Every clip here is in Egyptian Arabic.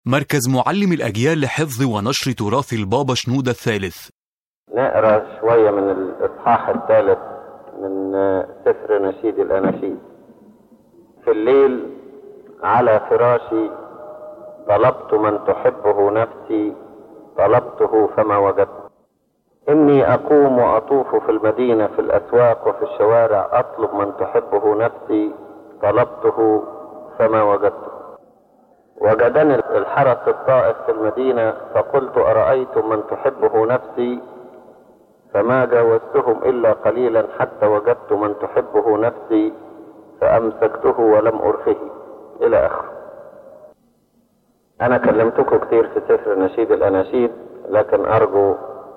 مركز معلم الأجيال لحفظ ونشر تراث البابا شنودة الثالث نقرا شوية من الإصحاح الثالث من سفر نشيد الأناشيد في الليل على فراشي طلبت من تحبه نفسي طلبته فما وجدته إني أقوم وأطوف في المدينة في الأسواق وفي الشوارع أطلب من تحبه نفسي طلبته فما وجدته وجدني الحرس الطائف في المدينة فقلت أرأيتم من تحبه نفسي فما جاوزتهم إلا قليلا حتى وجدت من تحبه نفسي فأمسكته ولم أرخه إلى آخره أنا كلمتكم كتير في سفر نشيد الأناشيد لكن أرجو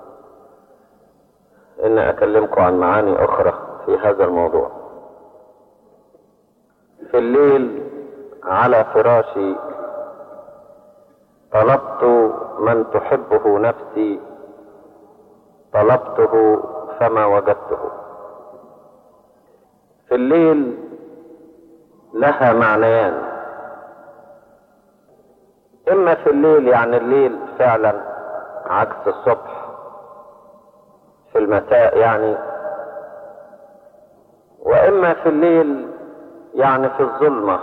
أن أكلمكم عن معاني أخرى في هذا الموضوع في الليل على فراشي طلبت من تحبه نفسي طلبته فما وجدته في الليل لها معنيان اما في الليل يعني الليل فعلا عكس الصبح في المساء يعني واما في الليل يعني في الظلمه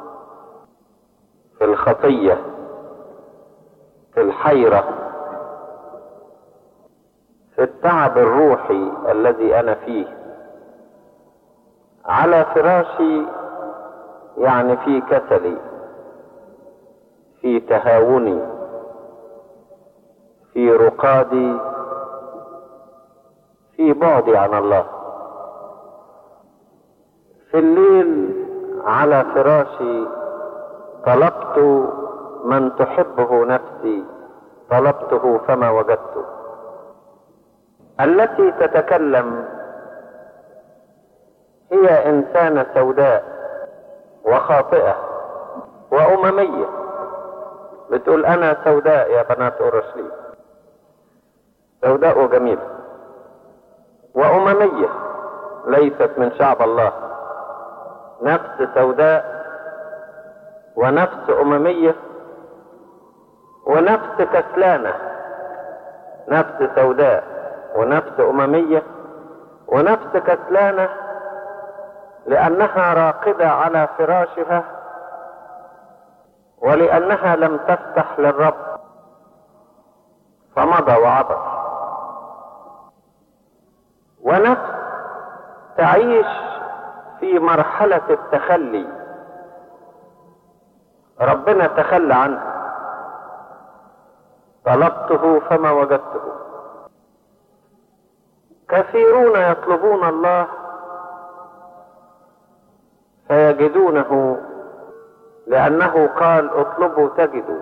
في الخطيه في الحيره في التعب الروحي الذي انا فيه على فراشي يعني في كسلي في تهاوني في رقادي في بعدي عن الله في الليل على فراشي طلبت من تحبه نفسي طلبته فما وجدته التي تتكلم هي انسانه سوداء وخاطئه وامميه بتقول انا سوداء يا بنات اورشليم سوداء وجميله وامميه ليست من شعب الله نفس سوداء ونفس امميه ونفس كسلانه نفس سوداء ونفس امميه ونفس كسلانه لانها راقده على فراشها ولانها لم تفتح للرب فمضى وعبر ونفس تعيش في مرحله التخلي ربنا تخلى عنها طلبته فما وجدته كثيرون يطلبون الله فيجدونه لأنه قال اطلبوا تجدوا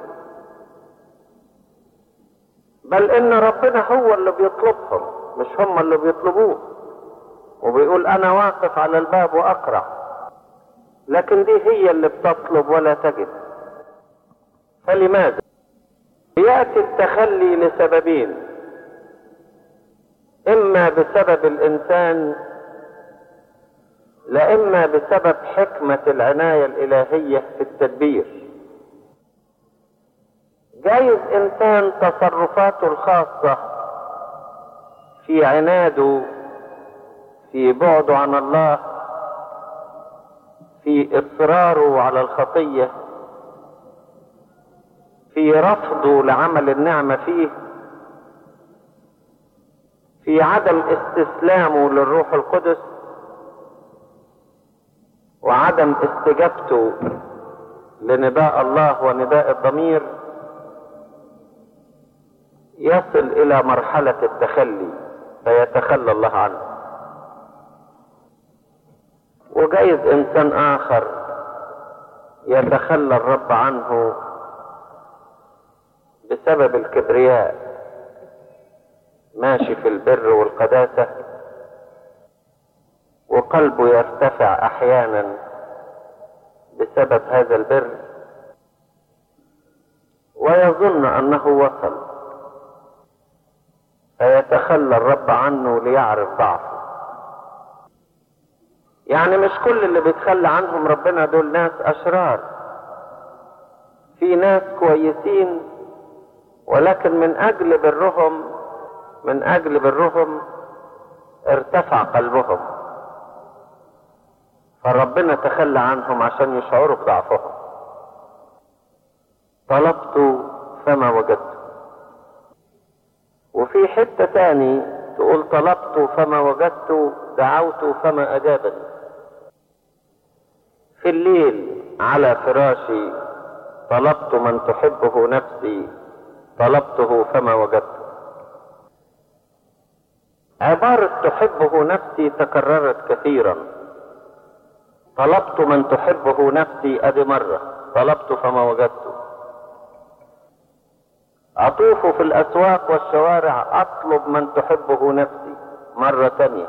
بل إن ربنا هو اللي بيطلبهم مش هم اللي بيطلبوه وبيقول أنا واقف على الباب وأقرع لكن دي هي اللي بتطلب ولا تجد فلماذا يأتي التخلي لسببين إما بسبب الإنسان لإما بسبب حكمة العناية الإلهية في التدبير جايز إنسان تصرفاته الخاصة في عناده في بعده عن الله في إصراره على الخطية في رفضه لعمل النعمة فيه في عدم استسلامه للروح القدس وعدم استجابته لنداء الله ونداء الضمير يصل الى مرحلة التخلي فيتخلى الله عنه وجايز انسان اخر يتخلى الرب عنه بسبب الكبرياء ماشي في البر والقداسة وقلبه يرتفع احيانا بسبب هذا البر ويظن انه وصل فيتخلى الرب عنه ليعرف ضعفه يعني مش كل اللي بيتخلى عنهم ربنا دول ناس اشرار في ناس كويسين ولكن من اجل برهم من اجل برهم ارتفع قلبهم فربنا تخلى عنهم عشان يشعروا بضعفهم طلبت فما وجدت وفي حتة تاني تقول طلبت فما وجدت دعوت فما أجابني في الليل على فراشي طلبت من تحبه نفسي طلبته فما وجدته عبارة تحبه نفسي تكررت كثيرا طلبت من تحبه نفسي ادي مرة طلبت فما وجدته اطوف في الاسواق والشوارع اطلب من تحبه نفسي مرة تانية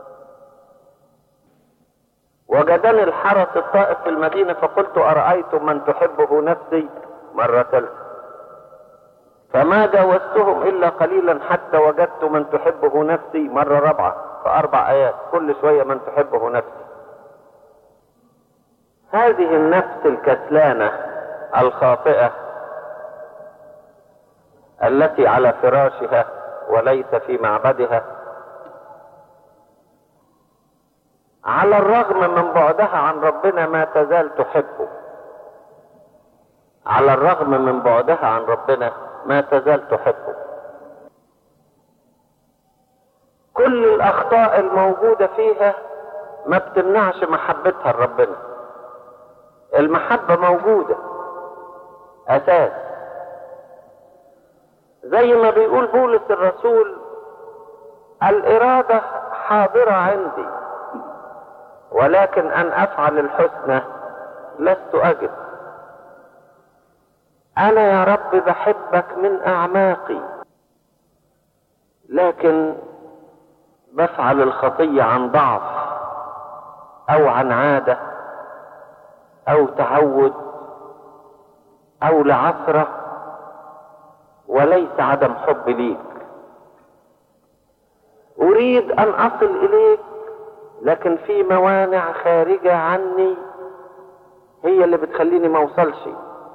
وجدني الحرس الطائف في المدينة فقلت أرأيتم من تحبه نفسي مرة ثالثة فما جاوزتهم إلا قليلا حتى وجدت من تحبه نفسي مرة رابعة فأربع آيات كل شوية من تحبه نفسي هذه النفس الكسلانة الخاطئة التي على فراشها وليس في معبدها على الرغم من بعدها عن ربنا ما تزال تحبه على الرغم من بعدها عن ربنا ما تزال تحبه كل الاخطاء الموجوده فيها ما بتمنعش محبتها لربنا المحبه موجوده اساس زي ما بيقول بولس الرسول الاراده حاضره عندي ولكن ان افعل الحسنى لست اجد انا يا رب بحبك من اعماقي لكن بفعل الخطيه عن ضعف او عن عاده او تعود او لعثره وليس عدم حب ليك اريد ان اصل اليك لكن في موانع خارجه عني هي اللي بتخليني ما اوصلش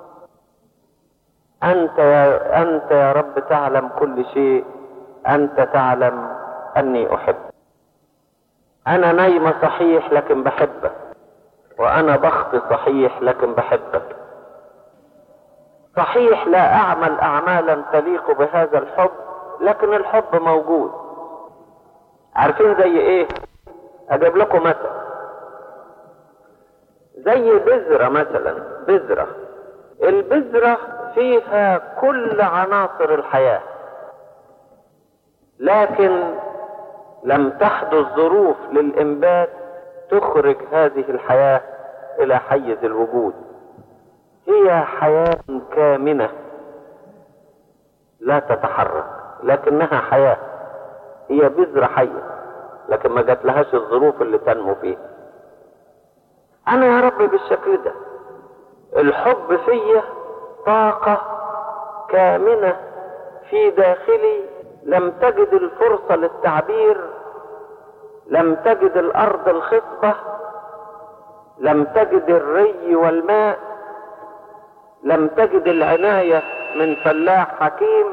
أنت يا, أنت يا رب تعلم كل شيء أنت تعلم أني أحب أنا نايمة صحيح لكن بحبك وأنا بخطي صحيح لكن بحبك صحيح لا أعمل أعمالا تليق بهذا الحب لكن الحب موجود عارفين زي إيه؟ أجيب لكم مثل زي بذرة مثلا بذرة البذرة فيها كل عناصر الحياة لكن لم تحدث ظروف للإنبات تخرج هذه الحياة إلى حيز الوجود هي حياة كامنة لا تتحرك لكنها حياة هي بذرة حية لكن ما جات لهاش الظروف اللي تنمو فيها أنا يا رب بالشكل ده الحب فيا طاقة كامنة في داخلي لم تجد الفرصة للتعبير لم تجد الأرض الخصبة لم تجد الري والماء لم تجد العناية من فلاح حكيم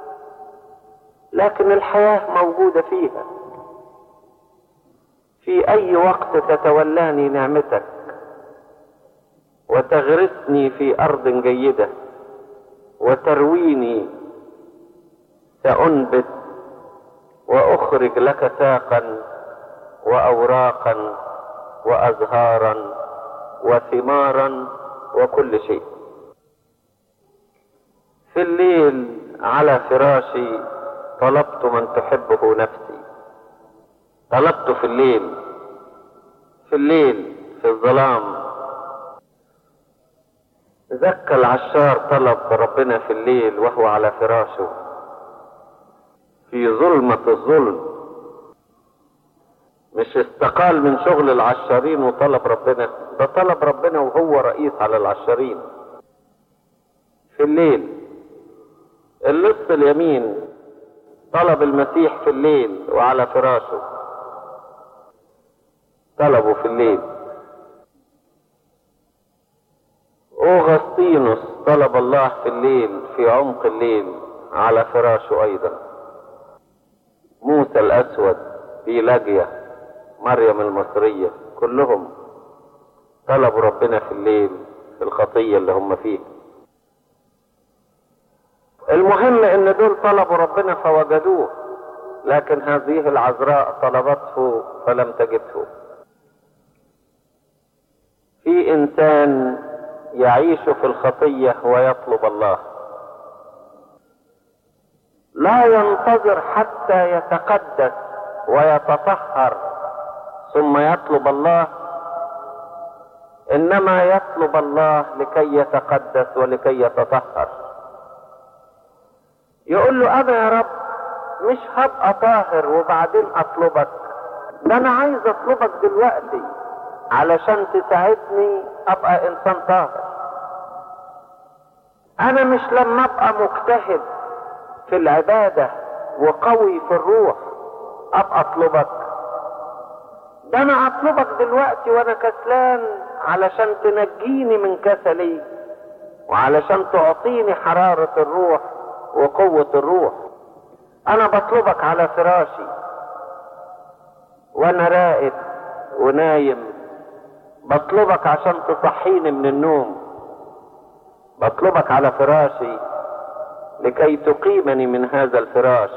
لكن الحياة موجودة فيها في أي وقت تتولاني نعمتك وتغرسني في ارض جيده وترويني سانبت واخرج لك ساقا واوراقا وازهارا وثمارا وكل شيء في الليل على فراشي طلبت من تحبه نفسي طلبت في الليل في الليل في الظلام زكى العشار طلب ربنا في الليل وهو على فراشه في ظلمة الظلم مش استقال من شغل العشارين وطلب ربنا ده طلب ربنا وهو رئيس على العشارين في الليل اللص اليمين طلب المسيح في الليل وعلى فراشه طلبه في الليل أوغسطينوس وطلب الله في الليل في عمق الليل على فراشه ايضا موسى الاسود في لاجية مريم المصرية كلهم طلبوا ربنا في الليل في الخطية اللي هم فيها المهم ان دول طلبوا ربنا فوجدوه لكن هذه العذراء طلبته فلم تجده في انسان يعيش في الخطية ويطلب الله لا ينتظر حتى يتقدس ويتطهر ثم يطلب الله انما يطلب الله لكي يتقدس ولكي يتطهر يقول له انا يا رب مش هبقى طاهر وبعدين اطلبك ده انا عايز اطلبك دلوقتي علشان تساعدني ابقى انسان طاهر انا مش لما ابقى مجتهد في العبادة وقوي في الروح ابقى اطلبك ده انا اطلبك دلوقتي وانا كسلان علشان تنجيني من كسلي وعلشان تعطيني حرارة الروح وقوة الروح انا بطلبك على فراشي وانا راقد ونايم بطلبك عشان تصحيني من النوم بطلبك على فراشي لكي تقيمني من هذا الفراش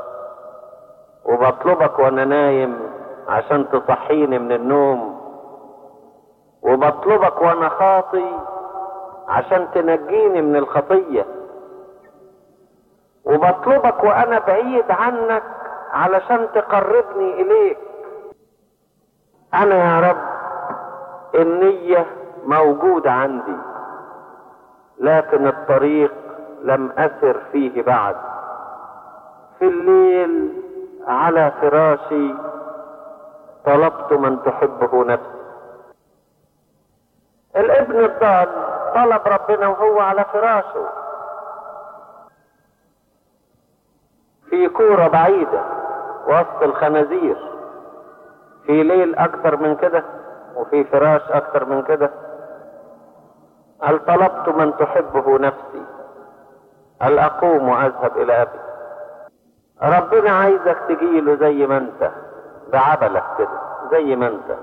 وبطلبك وانا نايم عشان تصحيني من النوم وبطلبك وانا خاطي عشان تنجيني من الخطيه وبطلبك وانا بعيد عنك علشان تقربني اليك انا يا رب النية موجودة عندي لكن الطريق لم اسر فيه بعد في الليل على فراشي طلبت من تحبه نفسي الابن الضال طلب ربنا وهو على فراشه في كورة بعيدة وسط الخنازير في ليل أكتر من كده وفي فراش أكتر من كده هل طلبت من تحبه نفسي هل أقوم وأذهب إلى أبي ربنا عايزك تجيله زي ما أنت بعبلك كده زي ما أنت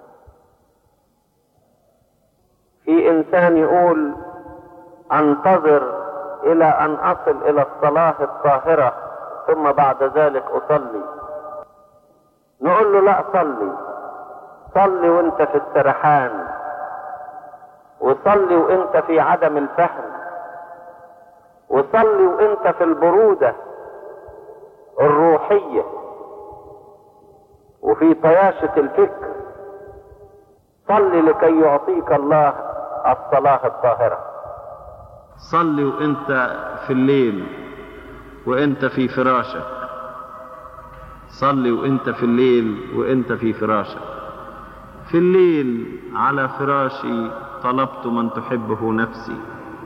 في إنسان يقول أنتظر إلى أن أصل إلى الصلاة الطاهرة ثم بعد ذلك اصلي نقول له لا صلي صلي وانت في السرحان وصلي وانت في عدم الفهم وصلي وانت في البرودة الروحية وفي طياشة الفكر صلي لكي يعطيك الله الصلاة الطاهرة صلي وانت في الليل وانت في فراشك صلي وانت في الليل وانت في فراشك في الليل على فراشي طلبت من تحبه نفسي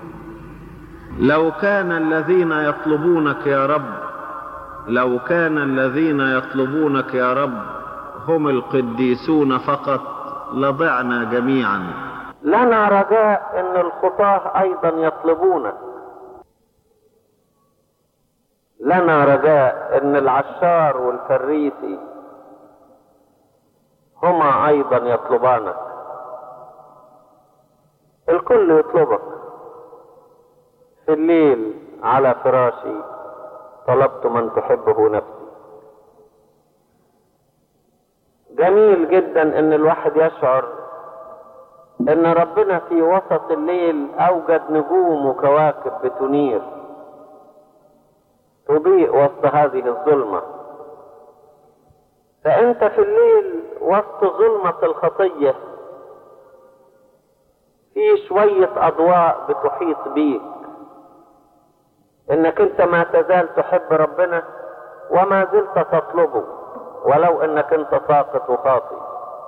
لو كان الذين يطلبونك يا رب لو كان الذين يطلبونك يا رب هم القديسون فقط لضعنا جميعا لنا رجاء ان الخطاه ايضا يطلبونك لنا رجاء ان العشار والفريسي هما ايضا يطلبانك الكل يطلبك في الليل على فراشي طلبت من تحبه نفسي جميل جدا ان الواحد يشعر ان ربنا في وسط الليل اوجد نجوم وكواكب بتنير تضيء وسط هذه الظلمة فأنت في الليل وسط ظلمة الخطية في شوية أضواء بتحيط بيك إنك أنت ما تزال تحب ربنا وما زلت تطلبه ولو إنك أنت ساقط وخاطي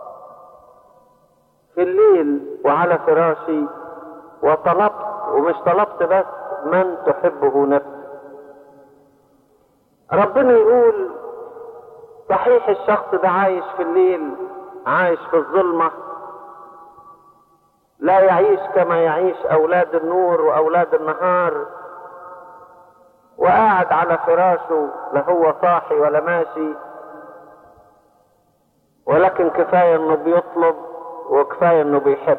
في الليل وعلى فراشي وطلبت ومش طلبت بس من تحبه نفسك ربنا يقول صحيح الشخص ده عايش في الليل عايش في الظلمة لا يعيش كما يعيش أولاد النور وأولاد النهار وقاعد على فراشه لا هو صاحي ولا ماشي ولكن كفاية انه بيطلب وكفاية انه بيحب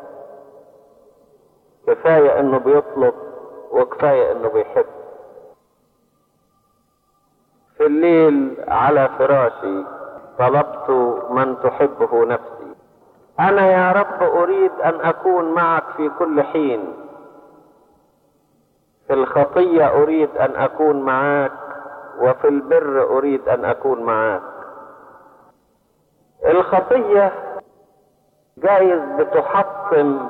كفاية انه بيطلب وكفاية انه بيحب في الليل على فراشي طلبت من تحبه نفسي انا يا رب اريد ان اكون معك في كل حين في الخطية اريد ان اكون معاك وفي البر اريد ان اكون معاك الخطية جايز بتحطم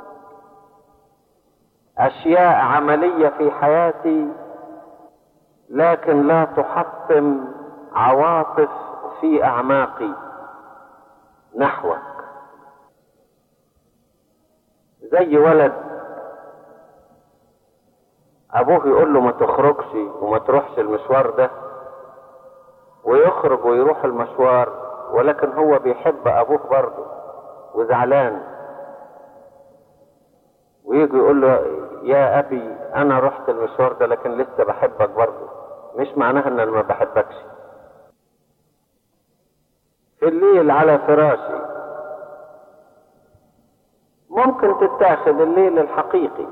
اشياء عملية في حياتي لكن لا تحطم عواطف في اعماقي نحوك زي ولد ابوه يقول له ما تخرجش وما تروحش المشوار ده ويخرج ويروح المشوار ولكن هو بيحب ابوه برضه وزعلان ويجي يقول له يا ابي انا رحت المشوار ده لكن لسه بحبك برضه مش معناها ان انا ما بحبكش في الليل على فراشي ممكن تتاخذ الليل الحقيقي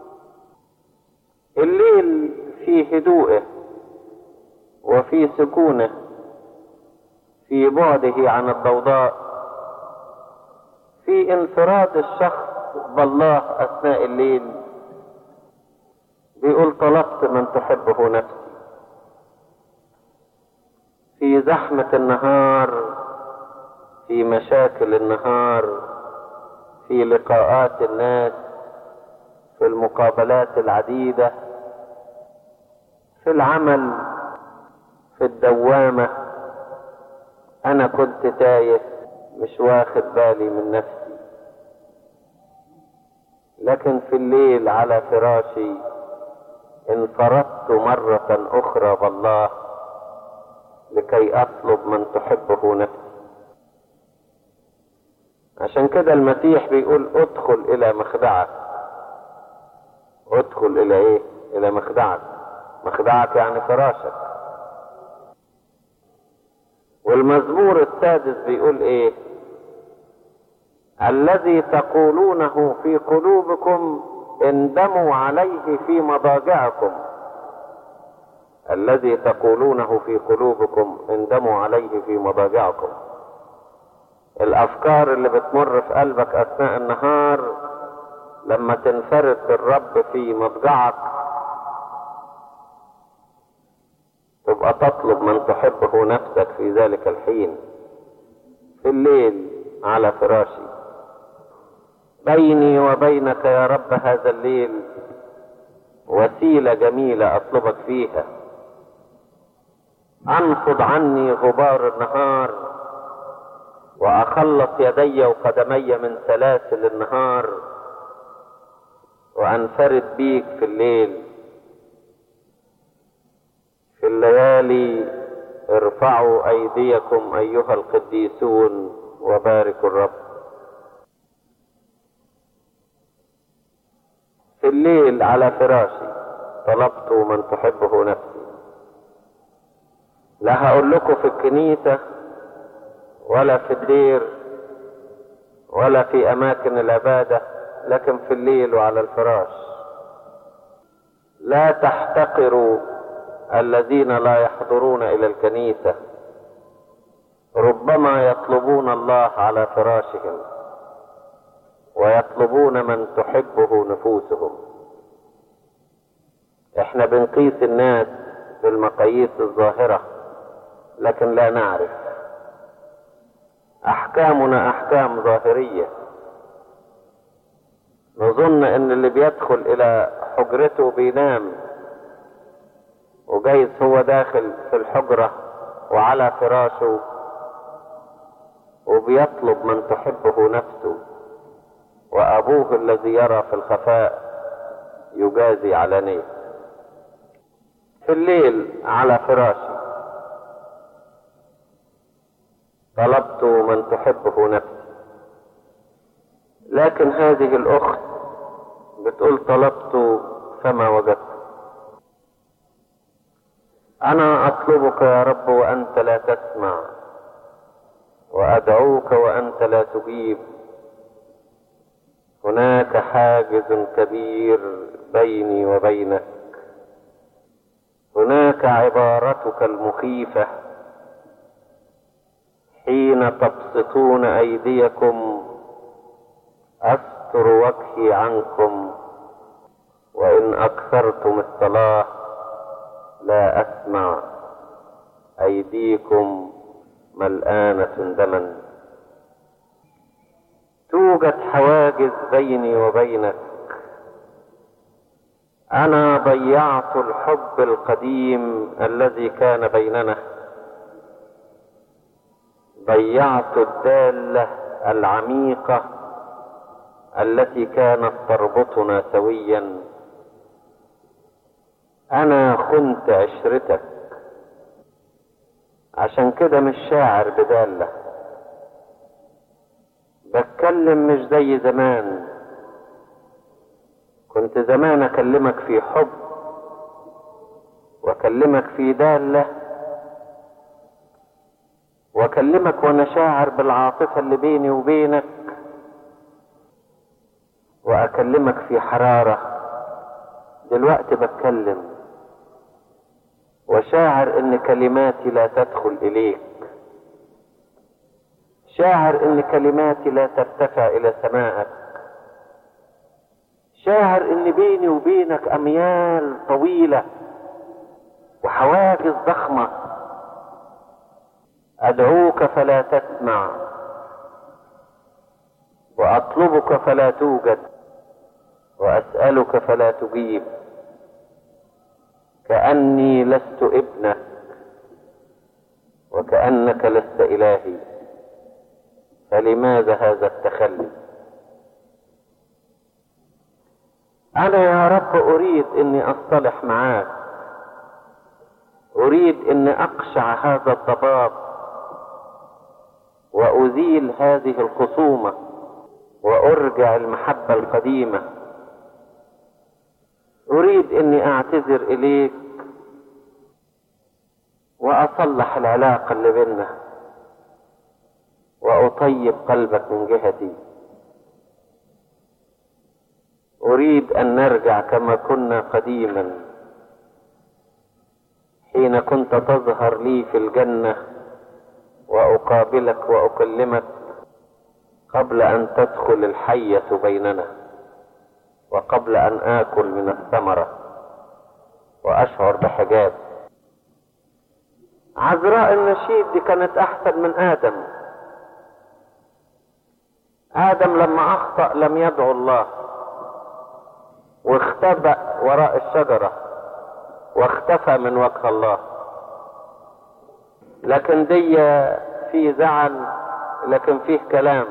الليل في هدوءه وفي سكونه في بعده عن الضوضاء في انفراد الشخص بالله اثناء الليل بيقول طلبت من تحبه نفسي في زحمة النهار في مشاكل النهار في لقاءات الناس في المقابلات العديدة في العمل في الدوامة أنا كنت تايه مش واخد بالي من نفسي لكن في الليل على فراشي انفردت مرة أخرى بالله لكي أطلب من تحبه نفسي عشان كده المسيح بيقول ادخل إلى مخدعك ادخل إلى إيه؟ إلى مخدعك مخدعك يعني فراشك والمزمور السادس بيقول إيه؟ الذي تقولونه في قلوبكم اندموا عليه في مضاجعكم الذي تقولونه في قلوبكم اندموا عليه في مضاجعكم الافكار اللي بتمر في قلبك اثناء النهار لما تنفرد بالرب في مضجعك تبقى تطلب من تحبه نفسك في ذلك الحين في الليل على فراشي بيني وبينك يا رب هذا الليل وسيلة جميلة أطلبك فيها أنفض عني غبار النهار وأخلص يدي وقدمي من سلاسل النهار وأنفرد بيك في الليل في الليالي ارفعوا أيديكم أيها القديسون وباركوا الرب في الليل على فراشي طلبت من تحبه نفسي لا هقول لكم في الكنيسة ولا في الدير ولا في أماكن العبادة لكن في الليل وعلى الفراش لا تحتقروا الذين لا يحضرون إلى الكنيسة ربما يطلبون الله على فراشهم ويطلبون من تحبه نفوسهم احنا بنقيس الناس بالمقاييس الظاهرة لكن لا نعرف احكامنا احكام ظاهرية نظن ان اللي بيدخل الى حجرته بينام وجايز هو داخل في الحجرة وعلى فراشه وبيطلب من تحبه نفسه وأبوه الذي يرى في الخفاء يجازي علانية في الليل على فراشي طلبت من تحبه نفسي لكن هذه الأخت بتقول طلبت فما وجدت أنا أطلبك يا رب وأنت لا تسمع وأدعوك وأنت لا تجيب هناك حاجز كبير بيني وبينك هناك عبارتك المخيفة حين تبسطون أيديكم أستر وجهي عنكم وإن أكثرتم الصلاة لا أسمع أيديكم ملآنة دما توجد حواجز بيني وبينك أنا ضيعت الحب القديم الذي كان بيننا ضيعت الدالة العميقة التي كانت تربطنا سويا أنا خنت عشرتك عشان كده مش شاعر بدالة بتكلم مش زي زمان كنت زمان اكلمك في حب واكلمك في دالة واكلمك وانا شاعر بالعاطفة اللي بيني وبينك واكلمك في حرارة دلوقتي بتكلم وشاعر ان كلماتي لا تدخل اليك شاعر ان كلماتي لا ترتفع الى سمائك شاعر ان بيني وبينك اميال طويله وحواجز ضخمه ادعوك فلا تسمع واطلبك فلا توجد واسالك فلا تجيب كاني لست ابنك وكانك لست الهي فلماذا هذا التخلي انا يا رب اريد اني اصطلح معاك اريد ان اقشع هذا الضباب وازيل هذه الخصومه وارجع المحبه القديمه اريد اني اعتذر اليك واصلح العلاقه اللي بيننا واطيب قلبك من جهتي اريد ان نرجع كما كنا قديما حين كنت تظهر لي في الجنه واقابلك واكلمك قبل ان تدخل الحيه بيننا وقبل ان اكل من الثمره واشعر بحجاب عذراء النشيد دي كانت احسن من ادم ادم لما اخطا لم يدعو الله واختبأ وراء الشجرة واختفى من وجه الله لكن دي في زعل لكن فيه كلام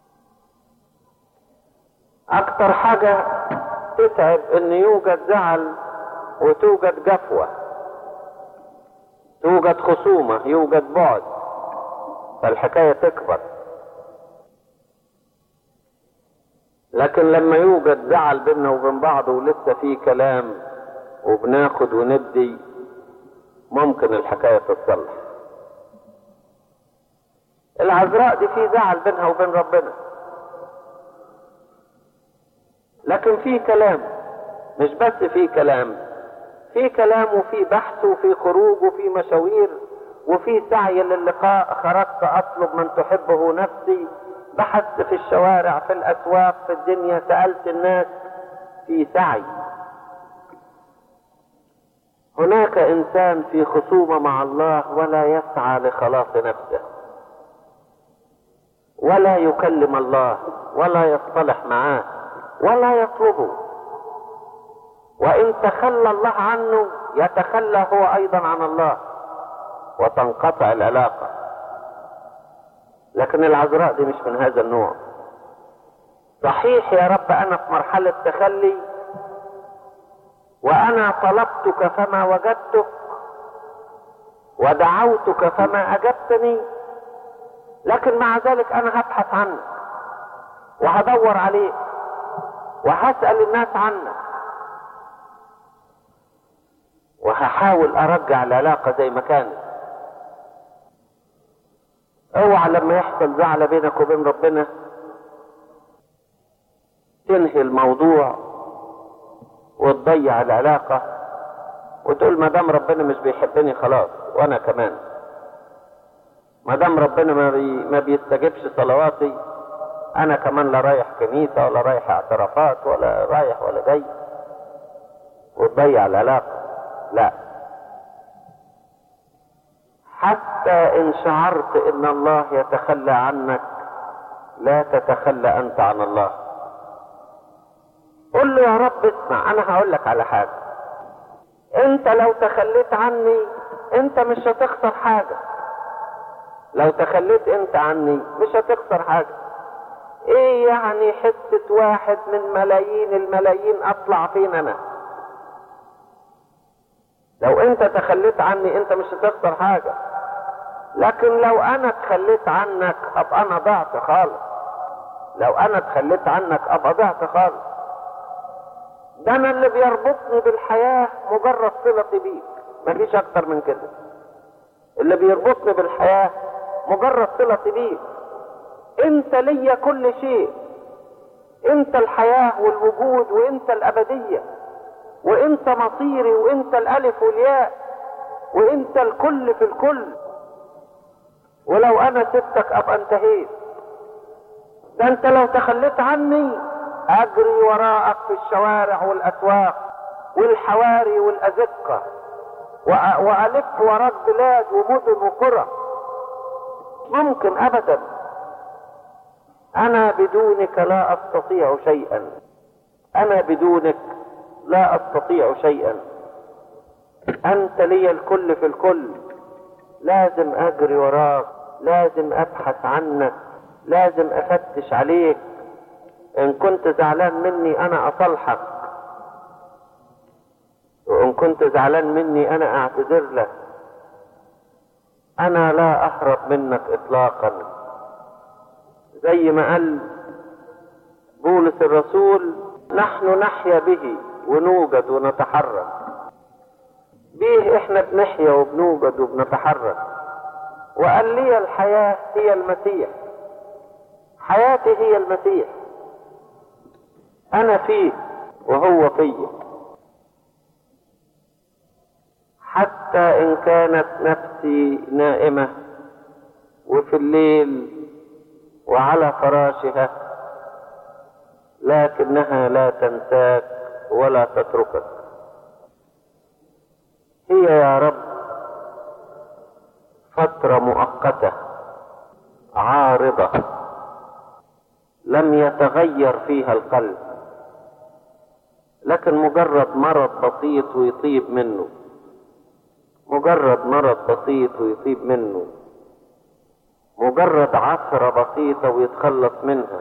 اكتر حاجة تتعب ان يوجد زعل وتوجد جفوة توجد خصومة يوجد بعد فالحكاية تكبر لكن لما يوجد زعل بيننا وبين بعض ولسه في كلام وبناخد وندي ممكن الحكاية تتصلح العذراء دي في زعل بينها وبين ربنا لكن في كلام مش بس في كلام في كلام وفي بحث وفي خروج وفي مشاوير وفي سعي للقاء خرجت اطلب من تحبه نفسي بحثت في الشوارع في الاسواق في الدنيا سالت الناس في سعي هناك انسان في خصومه مع الله ولا يسعى لخلاص نفسه ولا يكلم الله ولا يصطلح معاه ولا يطلبه وان تخلى الله عنه يتخلى هو ايضا عن الله وتنقطع العلاقه لكن العذراء دي مش من هذا النوع صحيح يا رب انا في مرحله تخلي وانا طلبتك فما وجدتك ودعوتك فما اجبتني لكن مع ذلك انا هبحث عنك وهدور عليك وهسأل الناس عنك وهحاول ارجع العلاقة زي ما كانت اوعى لما يحصل زعل بينك وبين ربنا تنهي الموضوع وتضيع العلاقة وتقول ما دام ربنا مش بيحبني خلاص وانا كمان ما دام ربنا ما, بي ما بيستجيبش صلواتي انا كمان لا رايح كنيسة ولا رايح اعترافات ولا رايح ولا جاي وتضيع العلاقة لا حتى ان شعرت ان الله يتخلى عنك لا تتخلى انت عن الله قل له يا رب اسمع انا هقول لك على حاجة انت لو تخليت عني انت مش هتخسر حاجة لو تخليت انت عني مش هتخسر حاجة ايه يعني حتة واحد من ملايين الملايين اطلع فين انا لو انت تخليت عني انت مش هتخسر حاجة لكن لو انا تخليت عنك ابقى انا ضعت خالص لو انا تخليت عنك ابقى ضعت خالص ده انا اللي بيربطني بالحياة مجرد صلتي بيك مفيش اكتر من كده اللي بيربطني بالحياة مجرد صلتي بيك انت ليا كل شيء انت الحياة والوجود وانت الابدية وانت مصيري وانت الالف والياء وانت الكل في الكل ولو انا سبتك ابقى انتهيت ده انت لو تخليت عني اجري وراءك في الشوارع والاسواق والحواري والازقة والف وراك بلاد ومدن وقرى ممكن ابدا انا بدونك لا استطيع شيئا انا بدونك لا استطيع شيئا انت لي الكل في الكل لازم اجري وراك لازم ابحث عنك لازم افتش عليك ان كنت زعلان مني انا اصلحك وان كنت زعلان مني انا اعتذر لك انا لا اهرب منك اطلاقا زي ما قال بولس الرسول نحن نحيا به ونوجد ونتحرك بيه احنا بنحيا وبنوجد وبنتحرك وقال لي الحياة هي المسيح حياتي هي المسيح انا فيه وهو فيه حتى ان كانت نفسي نائمة وفي الليل وعلى فراشها لكنها لا تنساك ولا تتركك هي يا رب فترة مؤقتة عارضة لم يتغير فيها القلب لكن مجرد مرض بسيط ويطيب منه مجرد مرض بسيط ويطيب منه مجرد عثرة بسيطة ويتخلص منها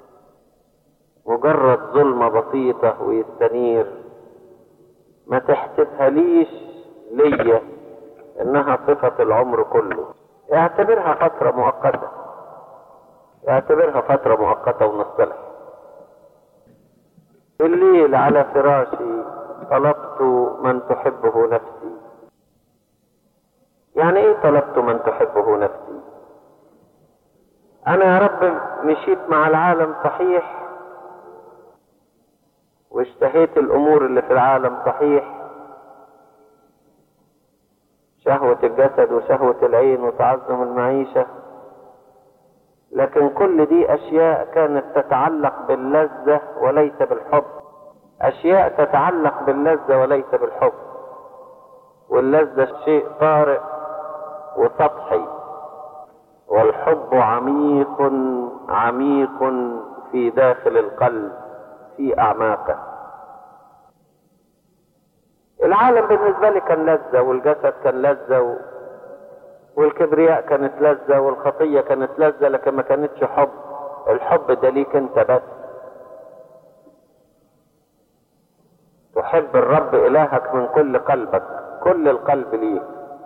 مجرد ظلمة بسيطة ويستنير ما تحسبها ليش ليا انها صفة العمر كله اعتبرها فترة مؤقتة اعتبرها فترة مؤقتة ونصطلح الليل على فراشي طلبت من تحبه نفسي يعني ايه طلبت من تحبه نفسي انا يا رب مشيت مع العالم صحيح واشتهيت الامور اللي في العالم صحيح شهوة الجسد وشهوة العين وتعظم المعيشة لكن كل دي اشياء كانت تتعلق باللذة وليس بالحب اشياء تتعلق باللذة وليس بالحب واللذة شيء طارئ وسطحي والحب عميق عميق في داخل القلب في اعماقه العالم بالنسبة لي كان لذة والجسد كان لذة و... والكبرياء كانت لذة والخطية كانت لذة لكن ما كانتش حب الحب ده ليك انت بس تحب الرب الهك من كل قلبك كل القلب ليك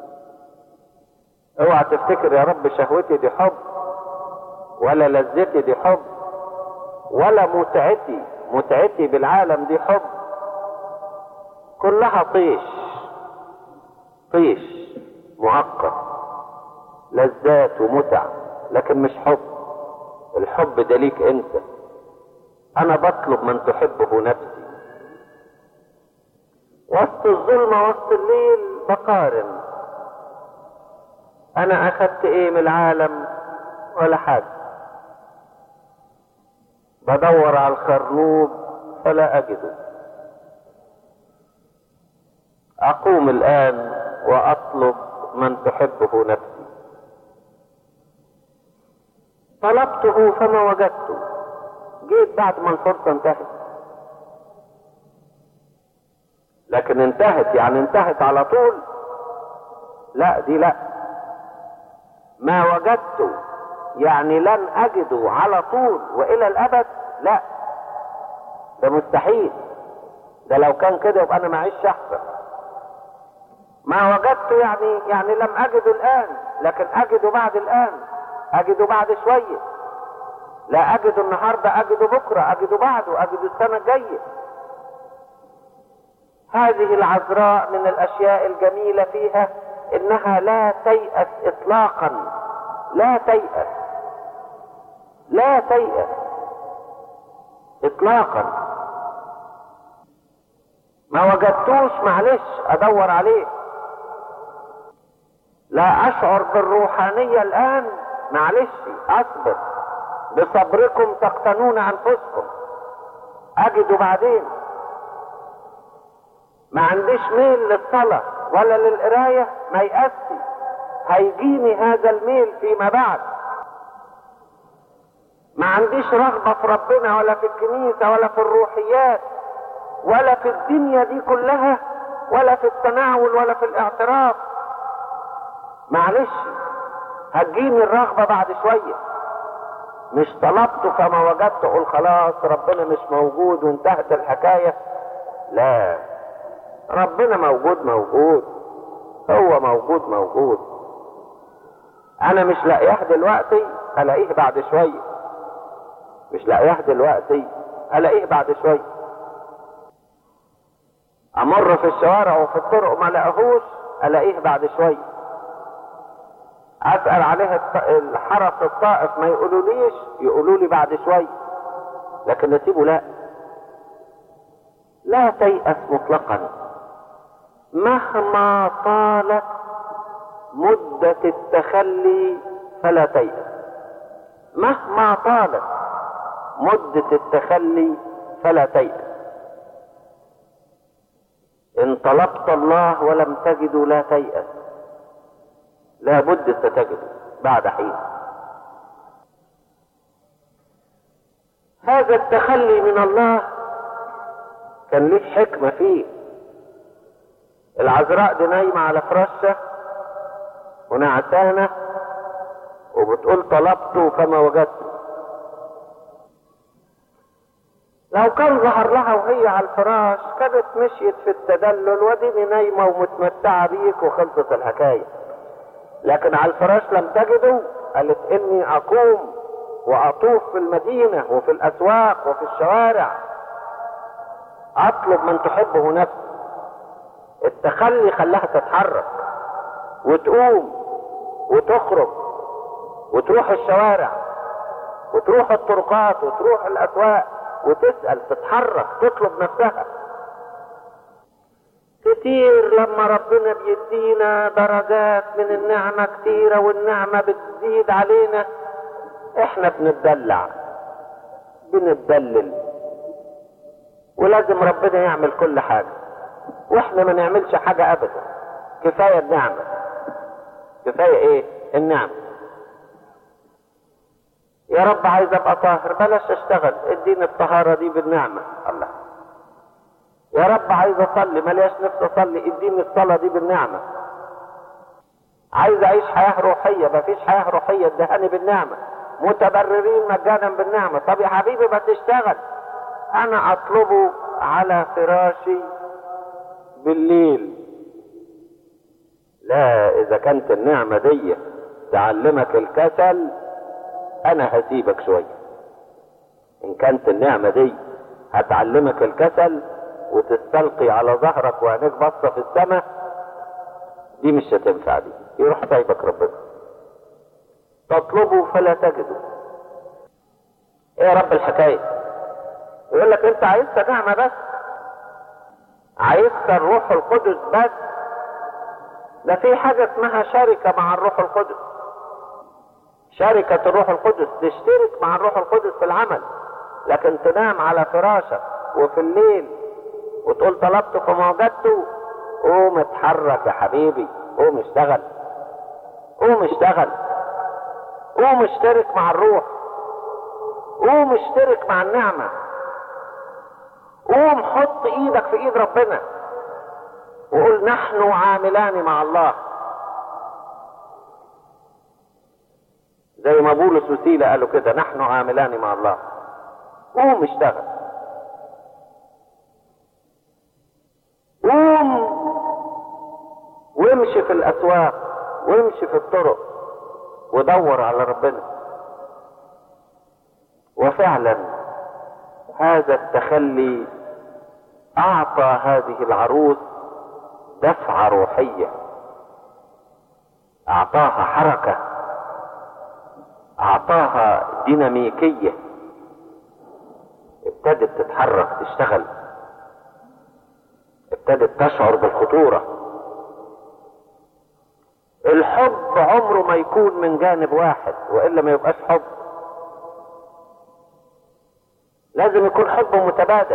اوعى تفتكر يا رب شهوتي دي حب ولا لذتي دي حب ولا متعتي متعتي بالعالم دي حب كلها طيش طيش مؤقت لذات ومتع لكن مش حب الحب ده ليك انت انا بطلب من تحبه نفسي وسط الظلمة وسط الليل بقارن انا اخدت ايه من العالم ولا حاجة بدور على الخرنوب فلا اجده اقوم الان واطلب من تحبه نفسي طلبته فما وجدته جيت بعد ما الفرصة انتهت لكن انتهت يعني انتهت على طول لا دي لا ما وجدته يعني لن اجده على طول والى الابد لا ده مستحيل ده لو كان كده يبقى انا معيش احسن ما وجدته يعني يعني لم اجده الان لكن اجده بعد الان اجده بعد شويه لا اجده النهارده اجده بكره اجده بعده اجده السنه الجايه هذه العذراء من الاشياء الجميله فيها انها لا تيأس اطلاقا لا تيأس لا تيأس اطلاقا ما وجدتوش معلش ادور عليه لا اشعر بالروحانية الان معلش اصبر بصبركم تقتنون انفسكم اجده بعدين ما عنديش ميل للصلاة ولا للقراية ما يأسي هيجيني هذا الميل فيما بعد ما عنديش رغبة في ربنا ولا في الكنيسة ولا في الروحيات ولا في الدنيا دي كلها ولا في التناول ولا في الاعتراف معلش هتجيني الرغبة بعد شوية مش طلبته فما وجدته اقول خلاص ربنا مش موجود وانتهت الحكاية لا ربنا موجود موجود هو موجود موجود انا مش لاقيه دلوقتي الاقيه بعد شوية مش لاقيه دلوقتي الاقيه بعد شوية امر في الشوارع وفي الطرق ما لاقيهوش الاقيه بعد شوية اسأل عليه الحرس الطائف ما يقولوليش يقولوا لي بعد شوية لكن نسيبه لا لا تيأس مطلقا مهما طالت مدة التخلي فلا تيأس مهما طالت مدة التخلي فلا تيأس إن طلبت الله ولم تجده لا تيأس لا بد ستجده بعد حين هذا التخلي من الله كان ليه حكمة فيه العذراء دي نايمة على فراشة ونعسانة وبتقول طلبته فما وجدته لو كان ظهر لها وهي على الفراش كانت مشيت في التدلل وديني نايمة ومتمتعة بيك وخلصت الحكاية لكن على الفراش لم تجده قالت اني اقوم واطوف في المدينة وفي الاسواق وفي الشوارع اطلب من تحبه نفسي التخلي خلاها تتحرك وتقوم وتخرج وتروح الشوارع وتروح الطرقات وتروح الاسواق وتسأل تتحرك تطلب نفسها كتير لما ربنا بيدينا درجات من النعمة كتيرة والنعمة بتزيد علينا احنا بنتدلع بنتدلل ولازم ربنا يعمل كل حاجة واحنا ما نعملش حاجة ابدا كفاية النعمة كفاية ايه النعمة يا رب عايز ابقى طاهر بلاش اشتغل اديني الطهارة دي بالنعمة الله يا رب عايز اصلي ملياش نفسي اصلي اديني الصلاة دي بالنعمة عايز اعيش حياة روحية مفيش حياة روحية ادهاني بالنعمة متبررين مجانا بالنعمة طب يا حبيبي ما تشتغل انا اطلبه على فراشي بالليل لا اذا كانت النعمة دي تعلمك الكسل انا هسيبك شوية ان كانت النعمة دي هتعلمك الكسل وتستلقي على ظهرك وعينيك باصة في السماء دي مش هتنفع دي يروح سايبك ربنا تطلبه فلا تجده ايه يا رب الحكاية يقول لك انت عايزت نعمة بس عايزت الروح القدس بس ده في حاجة اسمها شركة مع الروح القدس شركة الروح القدس تشترك مع الروح القدس في العمل لكن تنام على فراشك وفي الليل وتقول طلبت فما وجدته قوم اتحرك يا حبيبي قوم اشتغل قوم اشتغل قوم اشترك مع الروح قوم اشترك مع النعمة قوم حط ايدك في ايد ربنا وقول نحن عاملان مع الله زي ما بولس وسيلة قالوا كده نحن عاملان مع الله قوم اشتغل قوم وامشي في الاسواق وامشي في الطرق ودور على ربنا وفعلا هذا التخلي اعطى هذه العروس دفعه روحيه اعطاها حركه اعطاها ديناميكيه ابتدت تتحرك تشتغل ابتدت تشعر بالخطوره الحب عمره ما يكون من جانب واحد والا ما يبقاش حب لازم يكون حب متبادل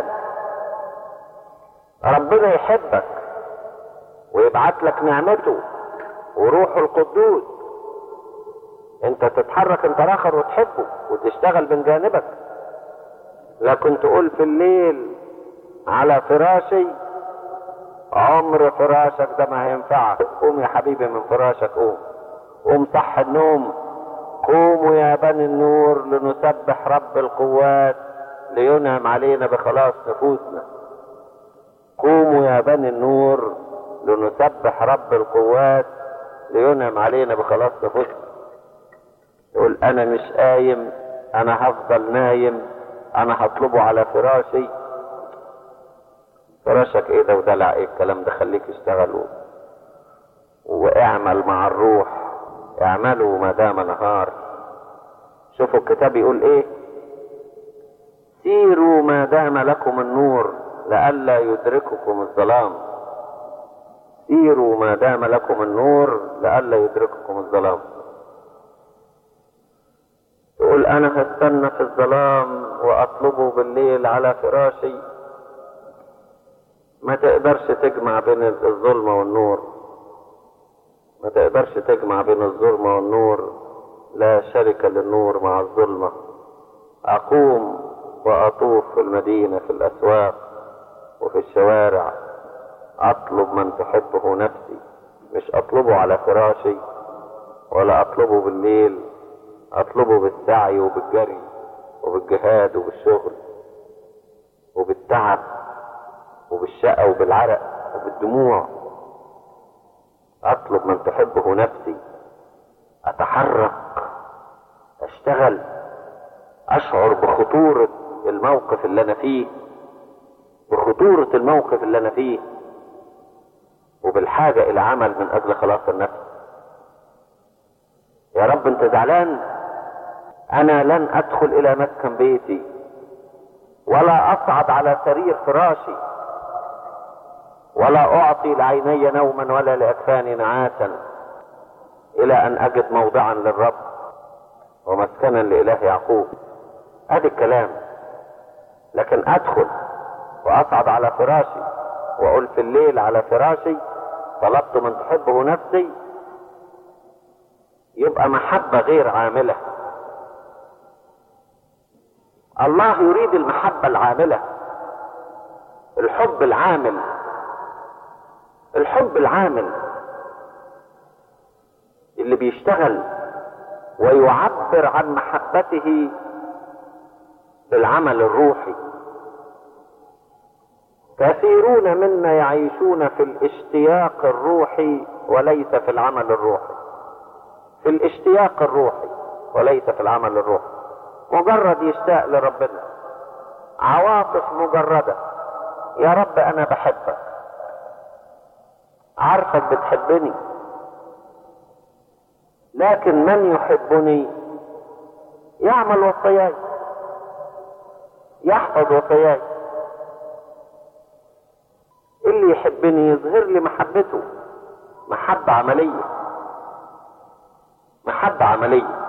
ربنا يحبك ويبعت لك نعمته وروحه القدوس انت تتحرك انت اخر وتحبه وتشتغل من جانبك لكن تقول في الليل على فراشي عمر فراشك ده ما هينفعك قوم يا حبيبي من فراشك قوم قوم صح النوم قوموا يا بني النور لنسبح رب القوات لينعم علينا بخلاص نفوسنا قوموا يا بني النور لنسبح رب القوات لينعم علينا بخلاص نفوسنا يقول انا مش قايم انا هفضل نايم انا هطلبه على فراشي فراشك ايه ده ودلع ايه الكلام ده خليك اشتغل و... واعمل مع الروح اعملوا ما دام نهار شوفوا الكتاب يقول ايه سيروا ما دام لكم النور لئلا يدرككم الظلام سيروا ما دام لكم النور لئلا يدرككم الظلام تقول انا هستنى في الظلام واطلبه بالليل على فراشي ما تقدرش تجمع بين الظلمة والنور ما تقدرش تجمع بين الظلمة والنور لا شركة للنور مع الظلمة أقوم وأطوف في المدينة في الأسواق وفي الشوارع أطلب من تحبه نفسي مش أطلبه على فراشي ولا أطلبه بالليل أطلبه بالسعي وبالجري وبالجهاد وبالشغل وبالتعب وبالشقة وبالعرق وبالدموع أطلب من تحبه نفسي أتحرك أشتغل أشعر بخطورة الموقف اللي أنا فيه بخطورة الموقف اللي أنا فيه وبالحاجة إلى عمل من أجل خلاص النفس يا رب أنت زعلان أنا لن أدخل إلى مسكن بيتي ولا أصعد على سرير فراشي ولا أعطي لعيني نوما ولا لأكفاني نعاسا إلى أن أجد موضعا للرب ومسكنا لإله يعقوب ادي الكلام لكن ادخل واصعد على فراشي واقول في الليل على فراشي طلبت من تحبه نفسي يبقى محبة غير عاملة الله يريد المحبة العاملة الحب العامل الحب العامل اللي بيشتغل ويعبر عن محبته بالعمل الروحي كثيرون منا يعيشون في الاشتياق الروحي وليس في العمل الروحي في الاشتياق الروحي وليس في العمل الروحي مجرد يشتاق لربنا عواطف مجردة يا رب انا بحبك عارفك بتحبني لكن من يحبني يعمل وصاياي يحفظ وصاياي اللي يحبني يظهر لي محبته محبة عملية محبة عملية